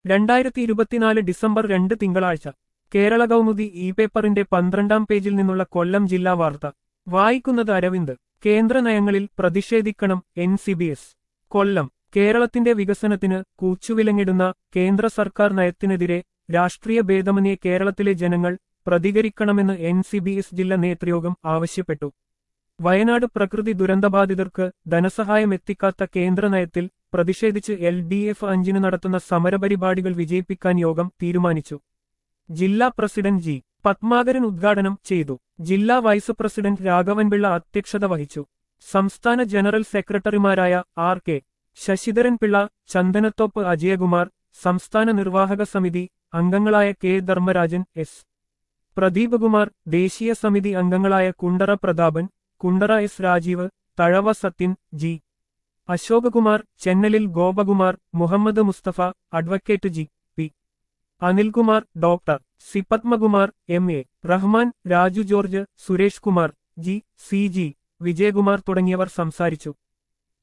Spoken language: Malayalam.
രണ്ടായിരത്തി ഇരുപത്തിനാല് ഡിസംബർ രണ്ട് തിങ്കളാഴ്ച കേരള കൗമുദി ഇ പേപ്പറിന്റെ പന്ത്രണ്ടാം പേജിൽ നിന്നുള്ള കൊല്ലം ജില്ലാ വാർത്ത വായിക്കുന്നത് അരവിന്ദ് കേന്ദ്ര നയങ്ങളിൽ പ്രതിഷേധിക്കണം N C B S Kollam കേരളത്തിന്റെ വികസനത്തിന് കൂച്ചുവിലങ്ങിടുന്ന കേന്ദ്ര സർക്കാർ നയത്തിനെതിരെ രാഷ്ട്രീയ ഭേദമന്യേ കേരളത്തിലെ ജനങ്ങൾ പ്രതികരിക്കണമെന്ന് എൻ സി ബി എസ് ജില്ലാ നേതൃയോഗം ആവശ്യപ്പെട്ടു വയനാട് പ്രകൃതി ദുരന്തബാധിതർക്ക് ധനസഹായം എത്തിക്കാത്ത കേന്ദ്ര നയത്തിൽ പ്രതിഷേധിച്ച് എൽ ഡി എഫ് അഞ്ചിന് നടത്തുന്ന സമരപരിപാടികൾ വിജയിപ്പിക്കാൻ യോഗം തീരുമാനിച്ചു ജില്ലാ പ്രസിഡന്റ് ജി പത്മാകരൻ ഉദ്ഘാടനം ചെയ്തു ജില്ലാ വൈസ് പ്രസിഡന്റ് രാഘവൻപിള്ള അധ്യക്ഷത വഹിച്ചു സംസ്ഥാന ജനറൽ സെക്രട്ടറിമാരായ ആർ കെ ശശിധരൻ പിള്ള ചന്ദനത്തോപ്പ് അജയകുമാർ സംസ്ഥാന നിർവാഹക സമിതി അംഗങ്ങളായ കെ ധർമ്മരാജൻ എസ് പ്രദീപകുമാർ ദേശീയ സമിതി അംഗങ്ങളായ കുണ്ടറ പ്രതാപൻ കുണ്ടറ എസ് രാജീവ് തഴവ സത്യൻ ജി അശോകകുമാർ ചെന്നലിൽ Gopakumar Muhammad Musthafa advocate G P Anilkumar doctor C Padmakumar M A Rahman Raju George Suresh Kumar G C G Vijayakumar തുടങ്ങിയവർ സംസാരിച്ചു